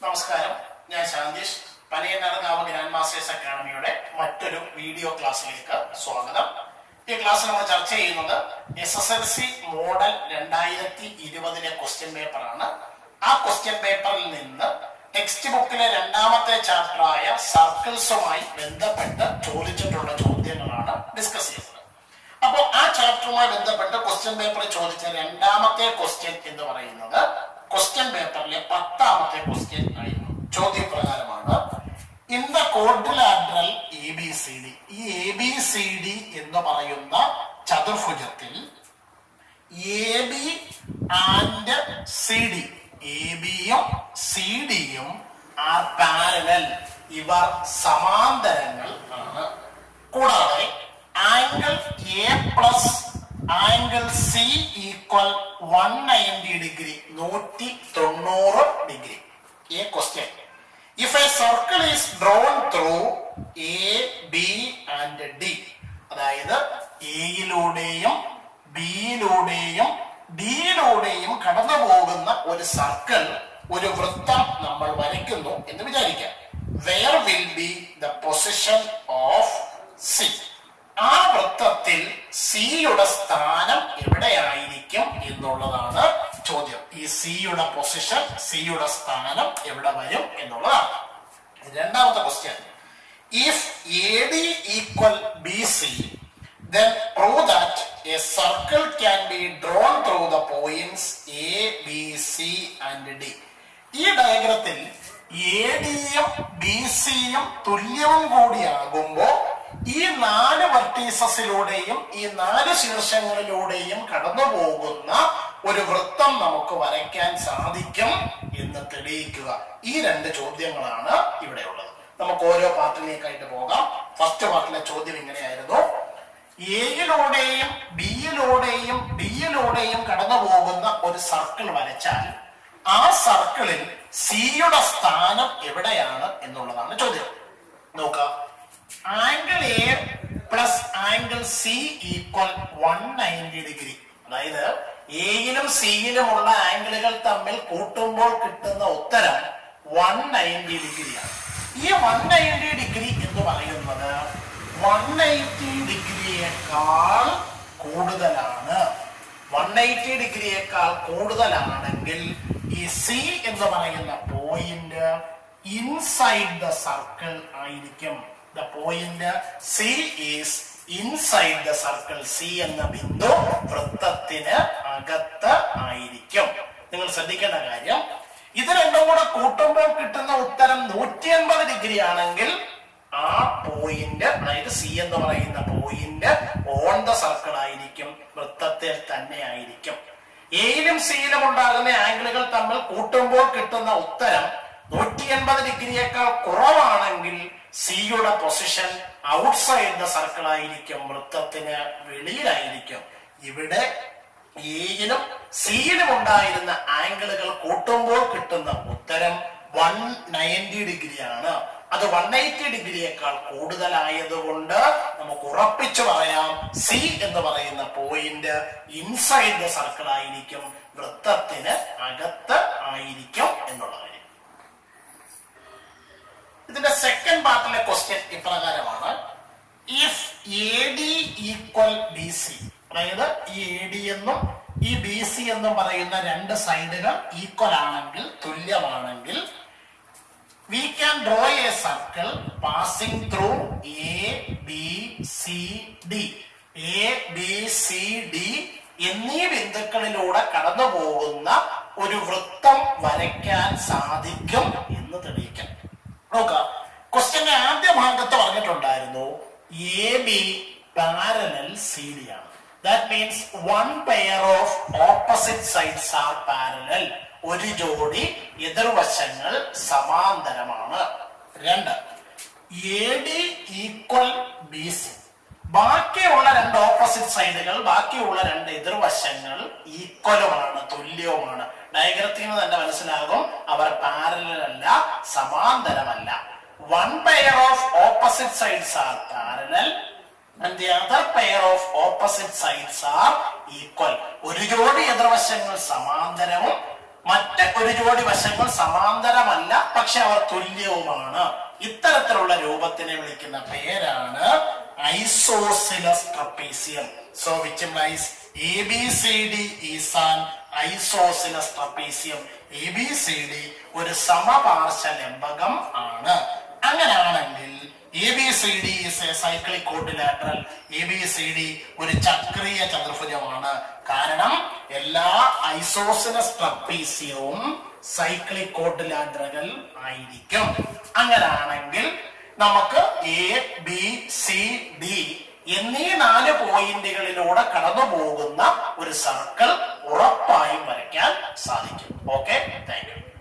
നമസ്കാരം ഞാൻ ശാന്തീഷ് പനയനാടകാവ് grand masters അക്കാഡമിയുടെ മറ്റൊരു വീഡിയോ ക്ലാസ്സിലേക്ക് സ്വാഗതം ഈ ക്ലാസ് നമ്മൾ ചർച്ച ചെയ്യുന്നത് S S L C model രണ്ടായിരത്തി ഇരുപതിലെ ക്വസ്റ്റ്യൻ പേപ്പറാണ് ആ ക്വസ്റ്റ്യൻ പേപ്പറിൽ നിന്ന് ടെക്സ്റ്റ് ബുക്കിലെ രണ്ടാമത്തെ ചാപ്റ്ററായ സർക്കിൾസുമായി ബന്ധപ്പെട്ട് ചോദിച്ചിട്ടുള്ള ചോദ്യങ്ങളാണ് ഡിസ്കസ് ചെയ്യുന്നത് അപ്പോൾ ആ ചാപ്റ്ററുമായി ബന്ധപ്പെട്ട് ക്വസ്റ്റ്യൻ പേപ്പറിൽ ചോദിച്ച രണ്ടാമത്തെ ക്വസ്റ്റ്യൻ എന്ന് പറയുന്നത് ക്വസ്റ്റ്യൻ പേപ്പറിലെ പത്താമത്തെ ക്വസ്റ്റ്യൻ ആയിരുന്നു ചോദ്യപ്രകാരമാണ് in the quadrilateral A B C D ഈ എ ബി സി ഡി എന്ന് പറയുന്ന ചതുർഭുജത്തിൽ A B and C D A ബിയും സി ഡിയും ആർ പാരലൽ ഇവർ സമാന്തരങ്ങൾ ആണ് കൂടാതെ angle A plus angle C equal one ninety degree നൂറ്റി തൊണ്ണൂറ് ഡിഗ്രി A question if a circle is drawn through A B and D അതായത് എയിലൂടെയും ബിയിലൂടെയും ഡിയിലൂടെയും കടന്നു പോകുന്ന ഒരു സർക്കിൾ ഒരു വൃത്തം നമ്മൾ വരയ്ക്കുന്നു എന്ന് വിചാരിക്കാം where will be the position of C ആ വൃത്തത്തിൽ സിയുടെ സ്ഥാനം എവിടെയായിരിക്കും എന്നുള്ളതാണ് ചോദ്യം ഈ സിയുടെ പൊസിഷൻ സിയുടെ സ്ഥാനം എവിടെ വരും എന്നുള്ളതാണ് രണ്ടാമത്തെ question if A D equal B C then prove that a circle can be drawn through the points A, B, C and D. ഈ ഡയഗ്രത്തിൽ എ ഡിയും ബി സിയും തുല്യവും കൂടിയാകുമ്പോ ഈ നാല് വർട്ടീസസിലൂടെയും ഈ നാല് ശീർഷങ്ങളിലൂടെയും കടന്നു പോകുന്ന ഒരു വൃത്തം നമുക്ക് വരയ്ക്കാൻ സാധിക്കും എന്ന് തെളിയിക്കുക ഈ രണ്ട് ചോദ്യങ്ങളാണ് ഇവിടെ ഉള്ളത് നമുക്ക് ഓരോ പാർട്ടിലേക്കായിട്ട് പോകാം ഫസ്റ്റ് പാർട്ടിലെ ചോദ്യം ഇങ്ങനെയായിരുന്നു എയിലൂടെയും ബിയിലൂടെയും ഡിയിലൂടെയും കടന്നു പോകുന്ന ഒരു സർക്കിൾ വരച്ചാൽ ആ സർക്കിളിൽ സിയുടെ സ്ഥാനം എവിടെയാണ് എന്നുള്ളതാണ് ചോദ്യം നോക്കാം angle A plus angle C equal one ninety degree അതായത് എയിലും സിയിലുമുള്ള ആംഗിളുകൾ തമ്മിൽ കൂട്ടുമ്പോൾ കിട്ടുന്ന ഉത്തരം വൺ നയൻറ്റി ഡിഗ്രിയാണ് ഈ വൺ നയൻറ്റി ഡിഗ്രി എന്ന് പറയുന്നത് വൺ എയ്റ്റി ഡിഗ്രിയേക്കാൾ കൂടുതലാണ് വൺ എയ്റ്റി ഡിഗ്രിയേക്കാൾ കൂടുതലാണെങ്കിൽ ഈ സി എന്ന് പറയുന്ന പോയിന്റ് ഇൻസൈഡ് ദ സർക്കിൾ ആയിരിക്കും the point C is inside the circle C എന്ന ബിന്ദു വൃത്തത്തിന് അകത്ത് ആയിരിക്കും നിങ്ങൾ ശ്രദ്ധിക്കേണ്ട കാര്യം ഇത് രണ്ടും കൂടെ കൂട്ടുമ്പോൾ കിട്ടുന്ന ഉത്തരം നൂറ്റി എൺപത് ഡിഗ്രി ആണെങ്കിൽ ആ പോയിന്റ് അതായത് സി എന്ന് പറയുന്ന പോയിന്റ് ഓൺ ദ സർക്കിൾ ആയിരിക്കും വൃത്തത്തിൽ തന്നെ ആയിരിക്കും എയിലും സിയിലും ഉണ്ടാകുന്ന ആംഗിളുകൾ തമ്മിൽ കൂട്ടുമ്പോൾ കിട്ടുന്ന ഉത്തരം നൂറ്റി എൺപത് ഡിഗ്രിയേക്കാൾ കുറവാണെങ്കിൽ സിയുടെ പൊസിഷൻ ഔട്ട്സൈഡ് ദ സർക്കിൾ ആയിരിക്കും വൃത്തത്തിന് വെളിയിലായിരിക്കും ഇവിടെ എയിലും സിയിലും ഉണ്ടായിരുന്ന ആംഗിളുകൾ കൂട്ടുമ്പോൾ കിട്ടുന്ന ഉത്തരം വൺ നയൻറ്റി ഡിഗ്രിയാണ് അത് വൺ എയ്റ്റി ഡിഗ്രിയേക്കാൾ കൂടുതലായതുകൊണ്ട് നമുക്ക് ഉറപ്പിച്ചു പറയാം സി എന്ന് പറയുന്ന പോയിന്റ് ഇൻസൈഡ് ദ സർക്കിൾ ആയിരിക്കും വൃത്തത്തിന് അകത്ത് ആയിരിക്കും എന്നുള്ള കാര്യം ഇതിന്റെ സെക്കൻഡ് പാർട്ടിലെ ക്വസ്റ്റ്യൻ ഇപ്രകാരമാണ് if A D equal B C അതായത് ഈ എ ഡി എന്നും ഈ ബി സി എന്നും പറയുന്ന രണ്ട് സൈഡുകൾ ഈക്വൽ ആണെങ്കിൽ തുല്യമാണെങ്കിൽ we can draw a circle passing through A B C D A B C D എന്നീ ബിന്ദുക്കളിലൂടെ കടന്നു പോകുന്ന ഒരു വൃത്തം വരയ്ക്കാൻ സാധിക്കും എന്ന് തെളിയിക്കാം നോക്കാം ക്വസ്റ്റ്യന്റെ ആദ്യ ഭാഗത്ത് പറഞ്ഞിട്ടുണ്ടായിരുന്നു A B parallel C D ആണ് that means one pair of opposite sides are parallel ഒരു ജോഡി എതിർവശങ്ങൾ സമാന്തരമാണ് രണ്ട് A D equal B C ബാക്കിയുള്ള രണ്ട് ഓപ്പോസിറ്റ് സൈഡുകൾ ബാക്കിയുള്ള രണ്ട് എതിർവശങ്ങൾ ഈക്വലുമാണ് തുല്യവുമാണ് ഡയഗ്രത്തിൽ നിന്ന് തന്നെ മനസ്സിലാകും അവർ പാരലൽ അല്ല സമാന്തരമല്ല one pair of opposite sides are parallel and the other pair of opposite sides are equal ഒരു ജോഡി എതിർവശങ്ങൾ സമാന്തരവും മറ്റ് ഒരു ജോഡി വശങ്ങൾ സമാന്തരമല്ല പക്ഷെ അവർ തുല്യവുമാണ് ഇത്തരത്തിലുള്ള രൂപത്തിനെ വിളിക്കുന്ന പേരാണ് isosceles trapezium so which implies A B C D is an isosceles trapezium A B C D ഒരു സമപാർശ്വ ലംബകം ആണ് അങ്ങനെയാണെങ്കിൽ A B C D is a cyclic quadrilateral A B C D ഒരു ചക്രീയ ചതുർഭുജമാണ് കാരണം എല്ലാ ഐസോസിനസ് ട്രപ്പീസിയവും സൈക്ലിക് കോട്ടിലാറ്ററുകൾ ആയിരിക്കും അങ്ങനാണെങ്കിൽ നമുക്ക് എ ബി സി ഡി എന്നീ നാല് പോയിന്റുകളിലൂടെ കടന്നു പോകുന്ന ഒരു സർക്കിൾ ഉറപ്പായും വരയ്ക്കാൻ സാധിക്കും ഓക്കെ താങ്ക് യു